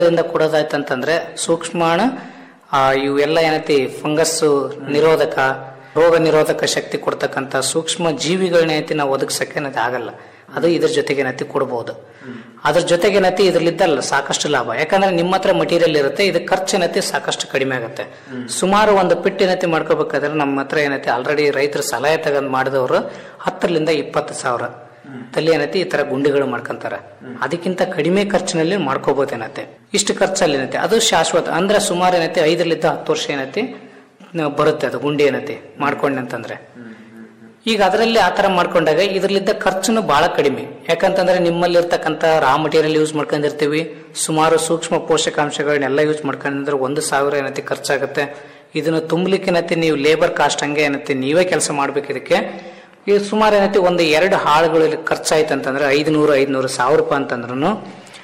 ಇದರಿಂದ ಕೊಡೋದಾಯ್ತಂತಂದ್ರೆ ಸೂಕ್ಷ್ಮಾಣು ಆ, ಇವೆಲ್ಲ ಏನೈತಿ ಫಂಗಸ್ ನಿರೋಧಕ ರೋಗ ನಿರೋಧಕ ಶಕ್ತಿ ಕೊಡ್ತಕ್ಕಂಥ ಸೂಕ್ಷ್ಮ ಜೀವಿಗಳನ್ನ ಐತಿ ನಾವು ಒದಗಿಸಕ್ಕೆ ಏನೈತಿ ಆಗಲ್ಲ ಅದು ಇದ್ರ ಜೊತೆಗೆ ಏನೈತಿ ಕೊಡ್ಬೋದು ಅದ್ರ ಜೊತೆಗೆ ಏನೈತಿ ಇದ್ರಲ್ಲಿದ್ದಲ್ಲ ಸಾಕಷ್ಟು ಲಾಭ ಯಾಕಂದ್ರೆ ನಿಮ್ಮ ಹತ್ರ ಮಟೀರಿಯಲ್ ಇರುತ್ತೆ ಇದು ಖರ್ಚು ಏನೈತಿ ಸಾಕಷ್ಟು ಕಡಿಮೆ ಆಗುತ್ತೆ ಸುಮಾರು ಒಂದು ಪಿಟ್ ಏನೈತಿ ಮಾಡ್ಕೋಬೇಕಾದ್ರೆ ನಮ್ಮ ಹತ್ರ ಏನೈತಿ ಆಲ್ರೆಡಿ ರೈತರು ಸಲಹೆ ತಗೊಂಡ್ ಮಾಡಿದವರು ಹತ್ತರಿಂದ ಇಪ್ಪತ್ತು ಸಾವಿರ ತಲೆ ಏನೈತಿ ಈ ತರ ಗುಂಡಿಗಳು ಮಾಡ್ಕೊಂತಾರ ಅದಕ್ಕಿಂತ ಕಡಿಮೆ ಖರ್ಚಿನಲ್ಲಿ ಮಾಡ್ಕೋಬಹುದೇನತ್ತೆ ಇಷ್ಟು ಖರ್ಚಲ್ಲಿ ಏನೈತಿ ಅದು ಶಾಶ್ವತ ಅಂದ್ರೆ ಸುಮಾರು ಏನೈತಿ ಐದರಿಂದ ಹತ್ತು ವರ್ಷ ಏನೈತಿ ನ- ಬರುತ್ತೆ ಅದು ಗುಂಡಿ ಏನೈತಿ ಮಾಡ್ಕೊಂಡೆ ಅಂತಂದ್ರೆ ಈಗ ಅದರಲ್ಲಿ ಆ ತರ ಮಾಡ್ಕೊಂಡಾಗ ಇದ್ರಲ್ಲಿದ್ದ ಖರ್ಚುನು ಬಹಳ ಕಡಿಮೆ ಯಾಕಂತಂದ್ರೆ ನಿಮ್ಮಲ್ಲಿ ಇರ್ತಕ್ಕಂಥ ರಾ ಮಟೀರಿಯಲ್ ಯೂಸ್ ಮಾಡ್ಕೊಂಡಿರ್ತೀವಿ ಸುಮಾರು ಸೂಕ್ಷ್ಮ ಪೋಷಕಾಂಶಗಳನ್ನೆಲ್ಲ ಯೂಸ್ ಮಾಡ್ಕೊಂಡ್ರೆ ಒಂದು ಸಾವಿರ ಏನೈತಿ ಖರ್ಚಾಗುತ್ತೆ ಇದನ್ನು ತುಂಬಲಿಕ್ಕೆ ಏನೈತಿ ನೀವು ಲೇಬರ್ ಕಾಸ್ಟ್ ಹಂಗೆ ಏನೈತಿ ನೀವೇ ಕೆಲಸ ಮಾಡ್ಬೇಕು ಇದಕ್ಕೆ ಈ ಸುಮಾರು ಏನೈತಿ ಒಂದು ಎರಡು ಹಾಳುಗಳಲ್ಲಿ ಖರ್ಚಾಯ್ತು ಅಂತಂದ್ರೆ ಐದುನೂರು ಐದುನೂರು ಸಾವಿರ ರೂಪಾಯಿ ಅಂತಂದ್ರೂ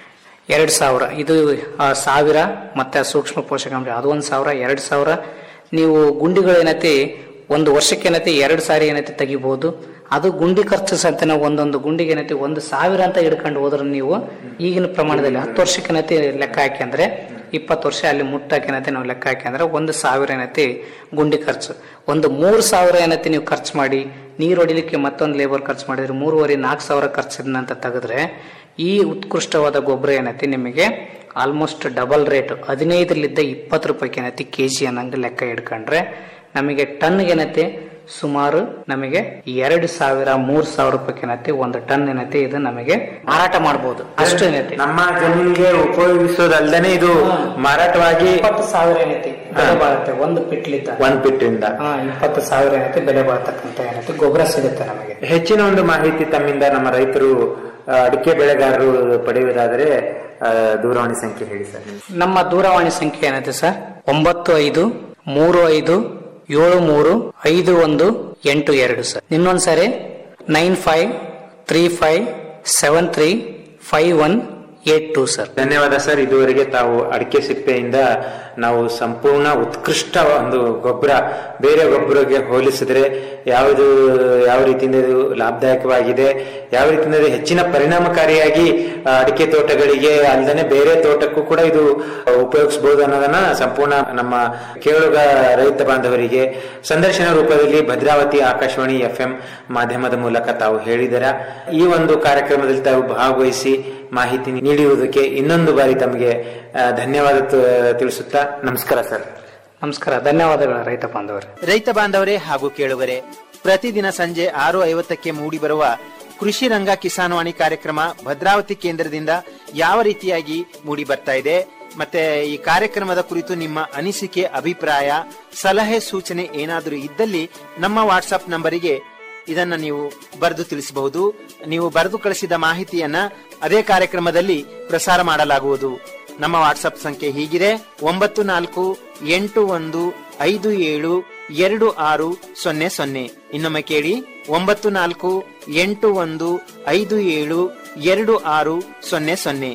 ಎರಡು ಸಾವಿರ ಇದು ಆ, ಸಾವಿರ ಮತ್ತೆ ಸೂಕ್ಷ್ಮ ಪೋಷಕಾಂಶ ಅದು ಒಂದು ಸಾವಿರ ಎರಡು ಸಾವಿರ ನೀವು ಗುಂಡಿಗಳು ಏನೈತಿ ಒಂದು ವರ್ಷಕ್ಕೆ ಏನೈತಿ ಎರಡು ಸಾರಿ ಏನೈತಿ ತೆಗಿಬಹುದು ಅದು ಗುಂಡಿ ಖರ್ಚು ಸಹಿತ ನಾವು ಒಂದೊಂದು ಗುಂಡಿಗೆ ಏನೈತಿ ಒಂದು ಸಾವಿರ ಅಂತ ಹಿಡ್ಕೊಂಡು ಹೋದ್ರೆ ನೀವು ಈಗಿನ ಪ್ರಮಾಣದಲ್ಲಿ ಹತ್ತು ವರ್ಷಕ್ಕೆ ಏನೈತಿ ಲೆಕ್ಕ ಹಾಕಿ ಅಂದ್ರೆ ಇಪ್ಪತ್ತು ವರ್ಷ ಅಲ್ಲಿ ಮುಟ್ಟಾಕಿ ಏನೈತಿ ನಾವು ಲೆಕ್ಕ ಹಾಕಿ ಅಂದ್ರೆ ಒಂದು ಸಾವಿರ ಏನೈತಿ ಗುಂಡಿ ಖರ್ಚು ಒಂದು ಮೂರು ಸಾವಿರ ಏನೈತಿ ನೀವು ಖರ್ಚು ಮಾಡಿ ನೀರು ಹೊಡಿಲಿಕ್ಕೆ ಮತ್ತೊಂದು ಲೇಬರ್ ಖರ್ಚು ಮಾಡಿದ್ರೆ ಮೂರುವರೆ ನಾಲ್ಕು ಸಾವಿರ ಖರ್ಚನ್ನ ಅಂತ ತೆಗೆದ್ರೆ ಈ ಉತ್ಕೃಷ್ಟವಾದ ಗೊಬ್ಬರ ಏನೈತಿ ನಿಮಗೆ ಆಲ್ಮೋಸ್ಟ್ ಡಬಲ್ ರೇಟ್ ಹದಿನೈದರಲ್ಲಿದ್ದ ಇಪ್ಪತ್ತು ರೂಪಾಯಿಗೆ ಏನೈತಿ ಕೆ ಜಿ ಅನ್ನಂಗೆ ಲೆಕ್ಕ ಹಿಡ್ಕೊಂಡ್ರೆ ನಮಗೆ ಟನ್ಗೆ ಏನೈತಿ ಸುಮಾರು ನಮಗೆ ಎರಡು ಸಾವಿರ ಮೂರ್ ಸಾವಿರ ರೂಪಾಯಿ ಏನೈತಿ ಒಂದು ಟನ್ ಏನೈತಿ ಇದು ನಮಗೆ ಮಾರಾಟ ಮಾಡಬಹುದು ಅಷ್ಟು ಏನೈತಿ ನಮ್ಮ ಜಮೀನಿಗೆ ಉಪಯೋಗಿಸೋದಲ್ದೇನೆ ಇದು ಮಾರಾಟವಾಗಿ ಇಪ್ಪತ್ತು ಸಾವಿರ ಏನೈತಿ ಬೆಲೆ ಬಾಳುತ್ತೆ ಒಂದು ಪಿಟ್ಲಿದ್ದ ಒಂದ್ ಪಿಟ್ಟಿಂದ ಹಾ ಇಪ್ಪತ್ತು ಸಾವಿರ ಏನೈತಿ ಬೆಲೆ ಬಾಳ್ತಕ್ಕಂತ ಏನೈತಿ ಗೊಬ್ಬರ ಸಿಗುತ್ತೆ ನಮಗೆ ಹೆಚ್ಚಿನ ಒಂದು ಮಾಹಿತಿ ತಮ್ಮಿಂದ ನಮ್ಮ ರೈತರು ಆ, ಅಡಿಕೆ ಬೆಳೆಗಾರರು ಪಡೆಯುವುದಾದರೆ ಆ, ದೂರವಾಣಿ ಸಂಖ್ಯೆ ಹೇಳಿ ಸರ್ ನಮ್ಮ ದೂರವಾಣಿ ಸಂಖ್ಯೆ ಏನೈತೆ ಸರ್ ಒಂಬತ್ತು ಐದು ಮೂರು ಐದು ಏಳು ಮೂರು ಐದು ಒಂದು ಎಂಟು ಎರಡು ಸರ್ ಇನ್ನೊಂದ್ಸರಿ nine five three five seven three five one eight two sir ಧನ್ಯವಾದ ಸರ್ ಇದುವರೆಗೆ ತಾವು ಅಡಿಕೆ ಸಿಪ್ಪೆಯಿಂದ ನಾವು ಸಂಪೂರ್ಣ ಉತ್ಕೃಷ್ಟ ಒಂದು ಗೊಬ್ಬರ ಬೇರೆ ಗೊಬ್ಬರಕ್ಕೆ ಹೋಲಿಸಿದ್ರೆ ಯಾವುದು ಯಾವ ರೀತಿಯಿಂದ ಇದು ಲಾಭದಾಯಕವಾಗಿದೆ ಯಾವ ರೀತಿಯಿಂದ ಇದು ಹೆಚ್ಚಿನ ಪರಿಣಾಮಕಾರಿಯಾಗಿ ಆ, ಅಡಿಕೆ ತೋಟಗಳಿಗೆ ಅಲ್ಲದೆ ಬೇರೆ ತೋಟಕ್ಕೂ ಕೂಡ ಇದು ಉಪಯೋಗಿಸಬಹುದು ಅನ್ನೋದನ್ನ ಸಂಪೂರ್ಣ ನಮ್ಮ ಕೇಳುಗ ರೈತ ಬಾಂಧವರಿಗೆ ಸಂದರ್ಶನ ರೂಪದಲ್ಲಿ ಭದ್ರಾವತಿ ಆಕಾಶವಾಣಿ ಎಫ್ ಮಾಧ್ಯಮದ ಮೂಲಕ ತಾವು ಹೇಳಿದರ ಈ ಒಂದು ಕಾರ್ಯಕ್ರಮದಲ್ಲಿ ತಾವು ಭಾಗವಹಿಸಿ ಮಾಹಿತಿ ನೀಡುವುದಕ್ಕೆ ಇನ್ನೊಂದು ಬಾರಿ ತಮಗೆ ಆ, ಧನ್ಯವಾದ ತ- ತಿಳಿಸುತ್ತಾ ನಮಸ್ಕಾರ ಸರ್ ನಮಸ್ಕಾರ ಧನ್ಯವಾದಗಳು ರೈತ ಬಾಂಧವರೇ ರೈತ ಬಾಂಧವರೇ ಹಾಗೂ ಕೇಳುಗರೆ ಪ್ರತಿದಿನ ಸಂಜೆ ಆರು ಐವತ್ತಕ್ಕೆ ಮೂಡಿಬರುವ ಕೃಷಿ ರಂಗ ಕಿಸಾನ್ವಾಣಿ ಕಾರ್ಯಕ್ರಮ ಭದ್ರಾವತಿ ಕೇಂದ್ರದಿಂದ ಯಾವ ರೀತಿಯಾಗಿ ಮೂಡಿ ಬರ್ತಾ ಇದೆ ಮತ್ತೆ ಈ ಕಾರ್ಯಕ್ರಮದ ಕುರಿತು ನಿಮ್ಮ ಅನಿಸಿಕೆ ಅಭಿಪ್ರಾಯ ಸಲಹೆ ಸೂಚನೆ ಏನಾದರೂ ಇದ್ದಲ್ಲಿ ನಮ್ಮ ವಾಟ್ಸ್ಆಪ್ ನಂಬರಿಗೆ ಇದನ್ನ ನೀವು ಬರೆದು ತಿಳಿಸಬಹುದು ನೀವು ಬರೆದು ಕಳಿಸಿದ ಮಾಹಿತಿಯನ್ನ ಅದೇ ಕಾರ್ಯಕ್ರಮದಲ್ಲಿ ಪ್ರಸಾರ ಮಾಡಲಾಗುವುದು ನಮ್ಮ ವಾಟ್ಸ್ಆಪ್ ಸಂಖ್ಯೆ ಹೀಗಿದೆ ಒಂಬತ್ತು ನಾಲ್ಕು ಎಂಟು ಒಂದು ಐದು ಏಳು ಎರಡು ಆರು ಸೊನ್ನೆ ಸೊನ್ನೆ ಇನ್ನೊಮ್ಮೆ ಕೇಳಿ ಒಂಬತ್ತು ನಾಲ್ಕು ಎಂಟು ಒಂದು ಐದು ಏಳು ಎರಡು ಆರು ಸೊನ್ನೆ ಸೊನ್ನೆ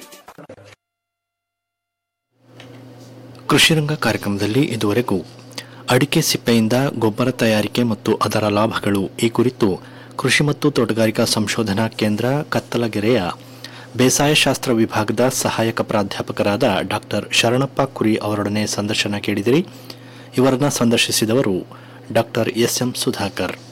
ಕೃಷಿರಂಗ ಕಾರ್ಯಕ್ರಮದಲ್ಲಿ ಇದುವರೆಗೂ ಅಡಿಕೆ ಸಿಪ್ಪೆಯಿಂದ ಗೊಬ್ಬರ ತಯಾರಿಕೆ ಮತ್ತು ಅದರ ಲಾಭಗಳು ಈ ಕುರಿತು ಕೃಷಿ ಮತ್ತು ತೋಟಗಾರಿಕಾ ಸಂಶೋಧನಾ ಕೇಂದ್ರ ಕತ್ತಲಗೆರೆಯ ಬೇಸಾಯ ಶಾಸ್ತ್ರ ವಿಭಾಗದ ಸಹಾಯಕ ಪ್ರಾಧ್ಯಾಪಕರಾದ ಡಾಕ್ಟರ್ ಶರಣಪ್ಪ ಕುರಿ ಅವರೊಡನೆ ಸಂದರ್ಶನ ಕೇಳಿದಿರಿ ಇವರನ್ನ ಸಂದರ್ಶಿಸಿದವರು ಡಾಕ್ಟರ್ ಎಸ್ ಎಂ ಸುಧಾಕರ್